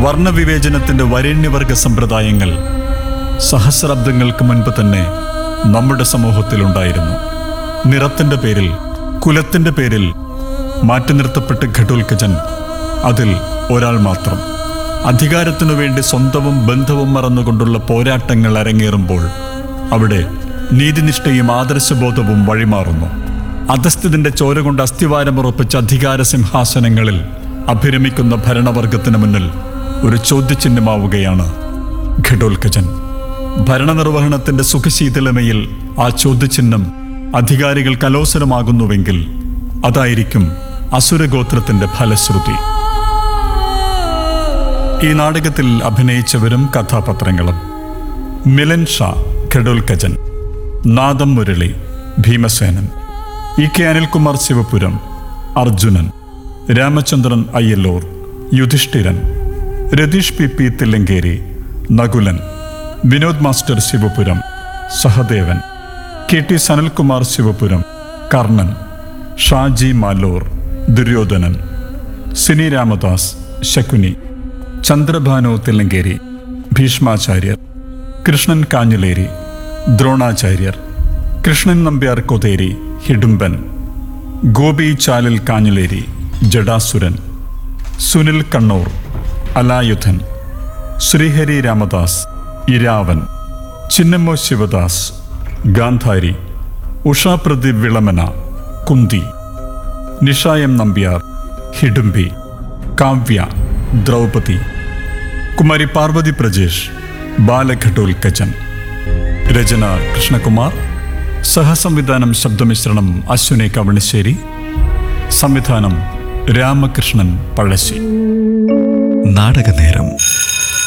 വർണ്ണവിവേചനത്തിന്റെ വരേണ്യവർഗ സമ്പ്രദായങ്ങൾ സഹസ്രാബ്ദങ്ങൾക്ക് മുൻപ് തന്നെ നമ്മുടെ സമൂഹത്തിലുണ്ടായിരുന്നു നിറത്തിന്റെ പേരിൽ കുലത്തിന്റെ പേരിൽ മാറ്റി നിർത്തപ്പെട്ട ഘടോൽക്കജൻ അതിൽ ഒരാൾ മാത്രം അധികാരത്തിനു വേണ്ടി സ്വന്തവും ബന്ധവും മറന്നുകൊണ്ടുള്ള പോരാട്ടങ്ങൾ അരങ്ങേറുമ്പോൾ അവിടെ നീതിനിഷ്ഠയും ആദർശബോധവും വഴിമാറുന്നു അധസ്ഥിതിന്റെ ചോര കൊണ്ട് അസ്ഥിവാരമുറപ്പിച്ച അധികാര സിംഹാസനങ്ങളിൽ അഭിരമിക്കുന്ന ഭരണവർഗത്തിന് മുന്നിൽ ഒരു ചോദ്യചിഹ്നമാവുകയാണ് ഘടോൽക്കജൻ ഭരണനിർവഹണത്തിന്റെ സുഖശീതളമയിൽ ആ ചോദ്യചിഹ്നം അധികാരികൾ കലോസരമാകുന്നുവെങ്കിൽ അതായിരിക്കും അസുരഗോത്രത്തിന്റെ ഫലശ്രുതി ഈ നാടകത്തിൽ അഭിനയിച്ചവരും കഥാപാത്രങ്ങളും Milan Sha Ghatotkachan Nadam Murali Bhimasenan E K Anilkumar Sivapuram Arjunan Ramachandran Ayyallur Yudhishthiran Ratheesh P P Thillankeri Nakulan Vinod master Sivapuram Sahadevan K T Sanalkumar Sivapuram Karnan Shaji Maloor Duryodhanan Cini Ramadas Shakuni Chandrabhanu Thillankeri Bhishmacharyar Krishnan Kanhileri Dronacharyar Krishnan Nambiar Kotheri Hidumban Gopi Chalil Kanhileri Jadasuran Sunil Kannur Alayudhan Sreehari Ramadas Iravan Chinnammo Sivadas Gandhari Usha Pradeep Vilamana Kunthi Nishayam Nambiar Hidumbi Kavya Draupadi Kumari Parvathy Prajesh ബാലഘട്ടോൽക്കച്ചൻ രചന കൃഷ്ണകുമാർ സഹസംവിധാനം ശബ്ദമിശ്രണം അശ്വിനി കവണിശ്ശേരി സംവിധാനം രാമകൃഷ്ണൻ പഴശ്ശി നാടകനേരം